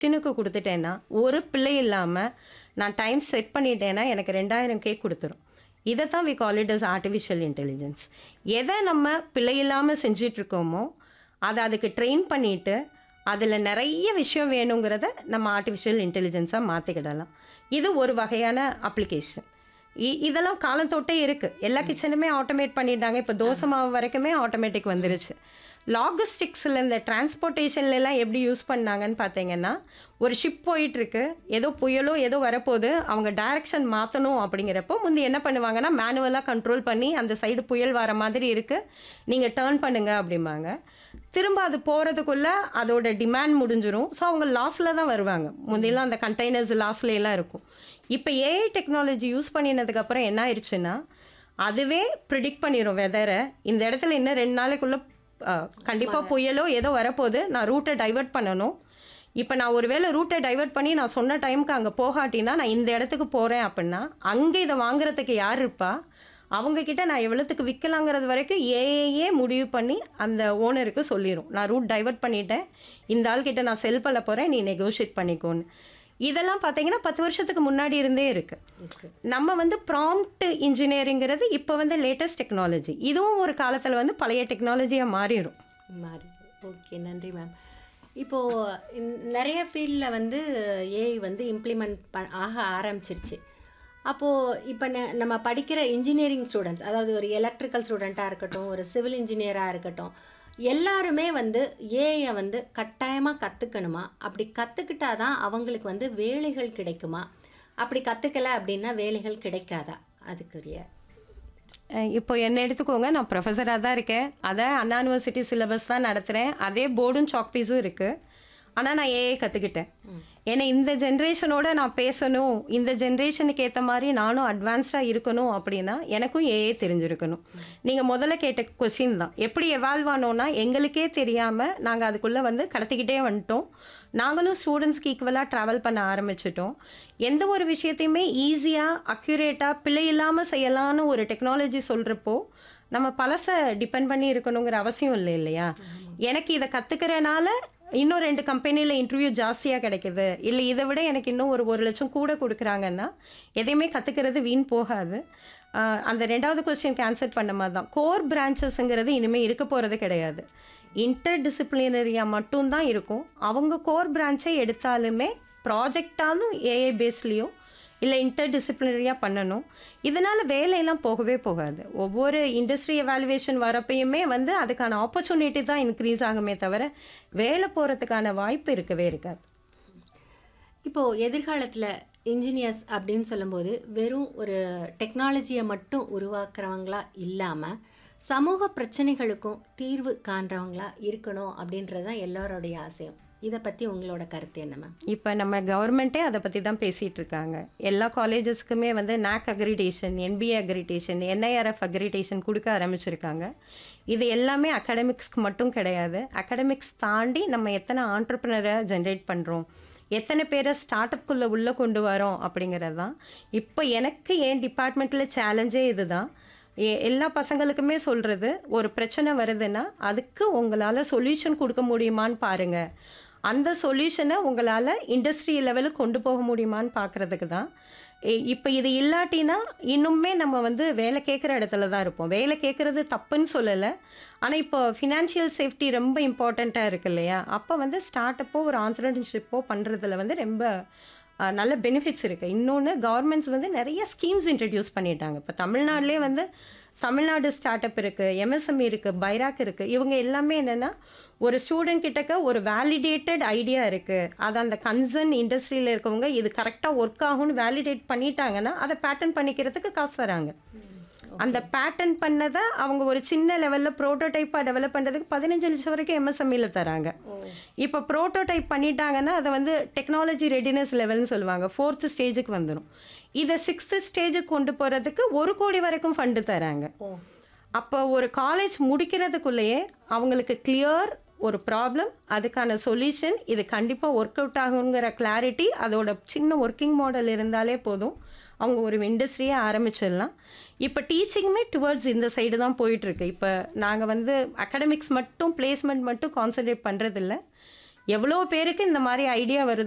டின்னுக்கு கொடுத்துட்டேன்னா ஒரு பிள்ளை இல்லாமல் நான் டைம் செட் பண்ணிட்டேன்னா எனக்கு ரெண்டாயிரம் கேக் கொடுத்துரும் இதை தான் we call it as artificial intelligence எதை நம்ம பிள்ளை இல்லாமல் செஞ்சிட்ருக்கோமோ அதை அதுக்கு ட்ரெயின் பண்ணிவிட்டு அதில் நிறைய விஷயம் வேணுங்கிறத நம்ம ஆர்டிஃபிஷியல் இன்டெலிஜென்ஸாக மாற்றிக்கிடலாம் இது ஒரு வகையான அப்ளிகேஷன் இ இதெல்லாம் காலத்தொட்டே இருக்குது எல்லா கிச்சனுமே ஆட்டோமேட் பண்ணிட்டாங்க இப்போ தோசை மாவு வரைக்குமே ஆட்டோமேட்டிக் வந்துருச்சு லாகிஸ்டிக்ஸில் இந்த டிரான்ஸ்போர்ட்டேஷன்ல எல்லாம் எப்படி யூஸ் பண்ணாங்கன்னு பார்த்தீங்கன்னா ஒரு ஷிப் போயிட்டுருக்கு ஏதோ புயலோ ஏதோ வரப்போகுது அவங்க டைரக்ஷன் மாற்றணும் அப்படிங்கிறப்போ முந்தி என்ன பண்ணுவாங்கன்னா மேனுவலாக கண்ட்ரோல் பண்ணி அந்த சைடு புயல் வர மாதிரி இருக்குது நீங்கள் டேர்ன் பண்ணுங்க அப்படிம்பாங்க திரும்ப அது போகிறதுக்குள்ள அதோட டிமாண்ட் முடிஞ்சிரும் ஸோ அவங்க லாஸில் தான் வருவாங்க முந்தையெல்லாம் அந்த கண்டெய்னர்ஸ் லாஸ்ல எல்லாம் இருக்கும் இப்போ ஏஐ டெக்னாலஜி யூஸ் பண்ணினதுக்கப்புறம் என்ன ஆயிடுச்சுன்னா அதுவே ப்ரிடிக்ட் பண்ணிடும் வெதரை இந்த இடத்துல இன்னும் ரெண்டு நாளைக்குள்ளே கண்டிப்பாக புயலோ ஏதோ வரப்போகுது நான் ரூட்டை டைவர்ட் பண்ணணும் இப்போ நான் ஒருவேளை ரூட்டை டைவர்ட் பண்ணி நான் சொன்ன டைமுக்கு அங்கே போகாட்டினா நான் இந்த இடத்துக்கு போகிறேன் அப்படின்னா அங்கே இதை வாங்குறதுக்கு யார் இருப்பா அவங்க கிட்ட நான் எவ்வளோத்துக்கு விற்கலாங்கிறது வரைக்கும் ஏஏயே முடிவு பண்ணி அந்த ஓனருக்கு சொல்லிடும் நான் ரூட் டைவர்ட் பண்ணிட்டேன் இந்த ஆள் கிட்ட நான் செல் பண்ண போகிறேன் நீ நெகோஷியேட் பண்ணிக்கோன்னு இதெல்லாம் பார்த்தீங்கன்னா பத்து வருஷத்துக்கு முன்னாடி இருந்தே இருக்கு நம்ம வந்து ப்ராம்ப்ட் இன்ஜினியரிங்கிறது இப்போ வந்து லேட்டஸ்ட் டெக்னாலஜி இதுவும் ஒரு காலத்தில் வந்து பழைய டெக்னாலஜியாக மாறிடும் மாறி ஓகே நன்றி மேம் இப்போது நிறைய ஃபீல்டில் வந்து ஏஐ வந்து இம்ப்ளிமெண்ட் ப ஆக ஆரம்பிச்சிருச்சு அப்போது இப்போ ந நம்ம படிக்கிற இன்ஜினியரிங் ஸ்டூடெண்ட்ஸ் அதாவது ஒரு எலக்ட்ரிக்கல் ஸ்டூடெண்ட்டாக இருக்கட்டும் ஒரு சிவில் இன்ஜினியராக இருக்கட்டும் எல்லாருமே வந்து ஏஐயை வந்து கட்டாயமாக கற்றுக்கணுமா அப்படி கற்றுக்கிட்டா தான் அவங்களுக்கு வந்து வேலைகள் கிடைக்குமா அப்படி கற்றுக்கல அப்படின்னா வேலைகள் கிடைக்காதா அதுக்குரிய அஹ் இப்போ என்ன எடுத்துக்கோங்க நான் ப்ரொஃபஸராக தான் இருக்கேன் அதை அண்ணா யூனிவர்சிட்டி சிலபஸ் தான் நடத்துகிறேன் அதே போர்டும் சாக் பீஸும் இருக்குது ஆனால் நான் ஏஐ கற்றுக்கிட்டேன் ஏன்னா இந்த ஜென்ரேஷனோட நான் பேசணும் இந்த ஜென்ரேஷனுக்கு ஏற்ற மாதிரி நானும் அட்வான்ஸ்டாக இருக்கணும் அப்படின்னா எனக்கும் ஏஐ தெரிஞ்சிருக்கணும் நீங்கள் முதல்ல கேட்ட கொஸ்டின் தான் எப்படி எவால்வ் ஆனோன்னா எங்களுக்கே தெரியாமல் நாங்கள் அதுக்குள்ளே வந்து கடத்திக்கிட்டே வந்துட்டோம் நாங்களும் ஸ்டூடெண்ட்ஸ்க்கு ஈக்குவலாக ட்ராவல் பண்ண ஆரம்பிச்சிட்டோம் எந்த ஒரு விஷயத்தையுமே ஈஸியாக அக்யூரேட்டாக பிழை இல்லாமல் செய்யலான்னு ஒரு டெக்னாலஜி சொல்கிறப்போ நம்ம பழசை டிபெண்ட் பண்ணி இருக்கணுங்கிற அவசியம் இல்லை இல்லையா எனக்கு இதை கற்றுக்கிறனால இன்னும் ரெண்டு கம்பெனியில் இன்டர்வியூ ஜாஸ்தியாக கிடைக்குது இல்லை இதை விட எனக்கு இன்னும் ஒரு ஒரு லட்சம் கூட கொடுக்குறாங்கன்னா எதையுமே கற்றுக்கிறது வீண் போகாது ஆஹ் அந்த ரெண்டாவது கொஸ்டினுக்கு ஆன்சர் பண்ண மாதிரி தான் கோர் பிரான்ச்சஸ்ங்கிறது இனிமேல் இருக்க போகிறது கிடையாது இன்டர் டிசிப்ளினரியாக மட்டும்தான் இருக்கும் அவங்க கோர் பிரான்ச்சை எடுத்தாலுமே ப்ராஜெக்டாலும் ஏஐ பேஸ்லேயும் இல்லை இன்டர் டிசிப்ளினரியாக பண்ணணும் இதனால் வேலையெல்லாம் போகவே போகாது ஒவ்வொரு இண்டஸ்ட்ரி எவாலுவேஷன் வரப்பையுமே வந்து அதுக்கான ஆப்பர்ச்சுனிட்டி தான் இன்க்ரீஸ் ஆகுமே தவிர வேலை போகிறதுக்கான வாய்ப்பு இருக்கவே இருக்காது இப்போது எதிர்காலத்தில் இன்ஜினியர்ஸ் அப்படின்னு சொல்லும்போது வெறும் ஒரு டெக்னாலஜியை மட்டும் உருவாக்குறவங்களா இல்லாமல் சமூக பிரச்சனைகளுக்கும் தீர்வு காண்றவங்களா இருக்கணும் அப்படின்றது தான் எல்லாரோடைய ஆசையும் இதை பற்றி உங்களோட கருத்து என்ன மேம் இப்போ நம்ம கவர்மெண்ட்டே அதை பற்றி தான் பேசிகிட்டு இருக்காங்க எல்லா காலேஜஸ்க்குமே வந்து NAAC accreditation NBA accreditation NIRF accreditation கொடுக்க ஆரம்பிச்சிருக்காங்க இது எல்லாமே அகாடமிக்ஸ்க்கு மட்டும் கிடையாது அகாடமிக்ஸ் தாண்டி நம்ம எத்தனை ஆண்டர்ப்ரினரை ஜென்ரேட் பண்ணுறோம் எத்தனை பேரை ஸ்டார்ட் அப்குள்ளே உள்ளே கொண்டு வரோம் அப்படிங்கிறது தான் இப்போ எனக்கு என் டிபார்ட்மெண்ட்டில் சேலஞ்சே இதுதான் எ- எல்லா பசங்களுக்குமே சொல்கிறது ஒரு பிரச்சனை வருதுன்னா அதுக்கு உங்களால் சொல்யூஷன் கொடுக்க முடியுமான்னு பாருங்கள் அந்த சொல்யூஷனை உங்களால் இண்டஸ்ட்ரி லெவலுக்கு கொண்டு போக முடியுமான்னு பார்க்குறதுக்கு தான் இ- இப்போ இது இல்லாட்டினா இன்னுமே நம்ம வந்து வேலை கேட்குற இடத்துல தான் இருப்போம் வேலை கேட்குறது தப்புன்னு சொல்லலை ஆனால் இப்போ ஃபினான்ஷியல் சேஃப்டி ரொம்ப இம்பார்ட்டண்ட்டாக இருக்கு இல்லையா அப்போ வந்து ஸ்டார்ட் அப்போ ஒரு ஆண்டர்பிரினர்ஷிப்போ பண்ணுறதுல வந்து ரொம்ப அஹ், நல்ல பெனிஃபிட்ஸ் இருக்குது இன்னொன்று கவர்மெண்ட்ஸ் வந்து நிறைய ஸ்கீம்ஸ் இன்ட்ரடியூஸ் பண்ணிட்டாங்க இப்போ தமிழ்நாட்டிலே வந்து தமிழ்நாடு ஸ்டார்ட் அப் இருக்குது எம்எஸ்எம்இ இருக்குது பைராக் இருக்குது இவங்க எல்லாமே என்னென்னா ஒரு ஸ்டூடெண்ட் கிட்டக்க ஒரு வேலிடேட்டட் ஐடியா இருக்குது அது அந்த கன்சர்ன் இண்டஸ்ட்ரியில் இருக்கவங்க இது கரெக்டாக ஒர்க் ஆகும்னு வேலிடேட் பண்ணிட்டாங்கன்னா அதை பேட்டர்ன் பண்ணிக்கிறதுக்கு காசு தராங்க அந்த பேட்டர்ன் பண்ணதை அவங்க ஒரு சின்ன லெவலில் ப்ரோட்டோடைப்பாக டெவலப் பண்ணுறதுக்கு பதினஞ்சு லட்சம் வரைக்கும் எம்எஸ்எம்இயில் தராங்க இப்போ ப்ரோட்டோடைப் பண்ணிட்டாங்கன்னா அதை வந்து டெக்னாலஜி ரெடினஸ் லெவல்னு சொல்லுவாங்க ஃபோர்த்து ஸ்டேஜுக்கு வந்துடும் இதை சிக்ஸ்த்து ஸ்டேஜுக்கு கொண்டு போகிறதுக்கு ஒரு கோடி வரைக்கும் ஃபண்டு தராங்க ஓ அப்போ ஒரு காலேஜ் முடிக்கிறதுக்குள்ளேயே அவங்களுக்கு கிளியர் ஒரு ப்ராப்ளம் அதுக்கான சொல்யூஷன் இது கண்டிப்பாக ஒர்க் அவுட் ஆகுங்கிற கிளாரிட்டி அதோட சின்ன ஒர்க்கிங் மாடல் இருந்தாலே போதும் அவங்க ஒரு இண்டஸ்ட்ரியே ஆரம்பிச்சிடலாம் இப்போ டீச்சிங்குமே டுவர்ட்ஸ் இந்த சைடு தான் போயிட்டுருக்கு இப்போ நாங்கள் வந்து அகடமிக்ஸ் மட்டும் பிளேஸ்மெண்ட் மட்டும் கான்சென்ட்ரேட் பண்ணுறதில்ல எவ்வளோ பேருக்கு இந்த மாதிரி ஐடியா வருதோ